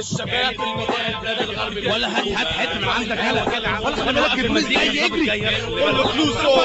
الشباب في الميدان بلاد الغرب ولا هات هات حته من عندك هلا ولا خلي بالك في الفلوس المزيكا جاي يجري كله فلوسه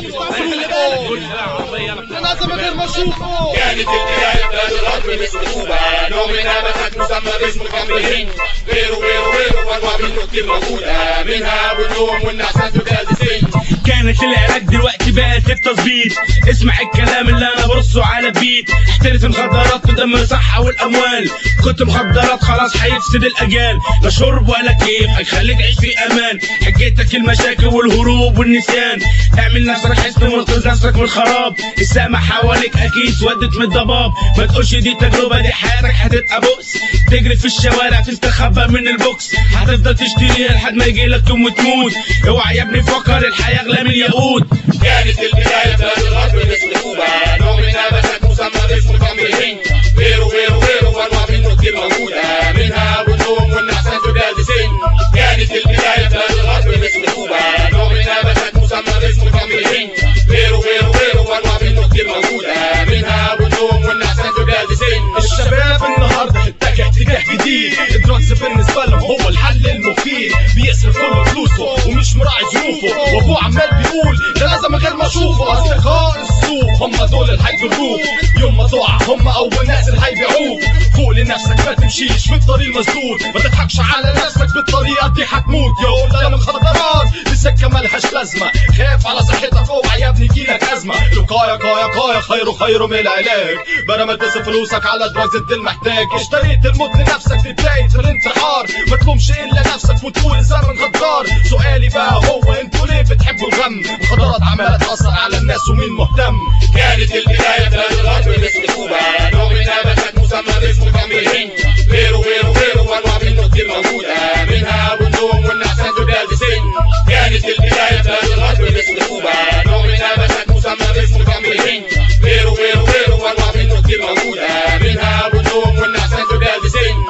لازم غير ما اشوفه كانت البداية بلاد الغرب مسلوبة نوع من نباتات مسمى باسم الخمر الهند غيره غيره غيره وانواع منه كتير موجودة منها بالنوم والنعسات وغاز السن كانت العراق دلوقتي بقت للتظبيط اسمع الكلام اللي انا برصه على بيت احترف المخدرات تدمر الصحة والاموال كنت مخدرات خلاص هيفسد الاجيال لا شرب ولا كيف هيخليك تعيش في امان حكيتك المشاكل والهروب والنسيان اعمل نفسك حسن وانقذ نفسك من الخراب السما حواليك اكيد سودت من الضباب ما تقولش دي تجربة دي حياتك هتبقى بؤس تجري في الشوارع تستخبى من البوكس هتفضل تشتريها لحد ما يجيلك يوم وتموت اوعى يا ابني فكر الحياة اغلى من الياقوت كانت البداية بلاد الغرب مسلوبة نوع من نباتات مسمى باسم الخمر الهند غيره غيره غيره وانواع منه كتير موجودة منها بالنوم والنعسات وغاز السن كانت البداية بلاد الغرب مسلوبة نوع من نباتات مسمى باسم الخمر الهند غيره غيره غيره وانواع منه كتير موجودة منها بالنوم والنعسات وغاز السن الشباب النهارده اتجه اتجاه جديد الدرجز بالنسبه لهم هو الحل المفيد بيصرف كل فلوسه ومش مراعي ظروفه وابوه عمال بيقول ده لازم غير ما اشوفه اصدقاء السوق هم دول اللي هيجروك يوم ما تقع هم اول ناس اللي هيبيعوك فوق لنفسك ما تمشيش في الطريق المسدود ما تضحكش على نفسك بالطريقه دي هتموت يا ده مخدرات السكه ملهاش لازمه خاف على صحتك اوعى يا ابني يجيلك ازمه الوقايه قايه قايه خير خير من العلاج بدل ما تصرف فلوسك على دراجز انت المحتاج اشتريت الموت لنفسك في بدايه الانتحار ما تلومش الا نفسك وتقول الزمن غدار سؤالي بقى هو انتوا ليه بتحبوا الغم المخدرات عماله تاثر على الناس ومين مهتم كانت البداية بلاد الغرب مسلوبة نوع من نباتات مسمى باسم الخمر الهند غيره غيره غيره وانواع منه كتير موجودة منها بالنوم والنعسات وغاز السن كانت البداية بلاد الغرب مسلوبة نوع من نباتات مسمى باسم الخمر الهند غيره غيره غيره وانواع منه كتير موجودة منها بالنوم والنعسات وغاز السن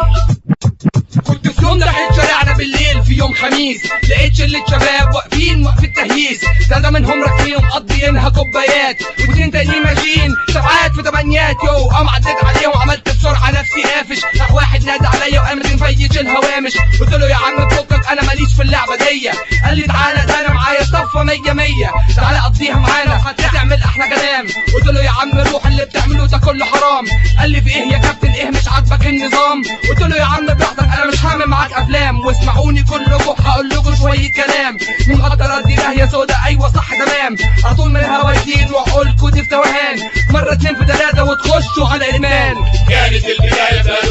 كنت في يوم ناحية شارعنا بالليل في يوم خميس لقيت شلة شباب واقفين وقف التهييس ده منهم راكبين ومقضيينها كوبايات واتنين تانيين ماشيين سبعات في تمانيات يو قام عديت عليهم وعملت بسرعة نفسي قافش راح واحد نادى عليا وقام مفيش الهوامش قلت له يا عم فكك انا ماليش في اللعبة دي قال لي تعالى ده انا معايا صفة مية مية تعالى قضيها معانا هتعمل احلى كلام قلت له يا عم روح اللي بتعمله ده كله حرام قال لي في ايه يا كابتن ايه مش عاجبك النظام قلت له يا عم براحتك انا مش هعمل معاك افلام واسمعوني كلكم هقول لكم شويه كلام المخدرات دي داهيه سودا ايوه صح تمام على طول من الهوايتين واقول لكم دي في توهان مره اتنين في تلاته وتخشوا على ادمان كانت البداية بلاد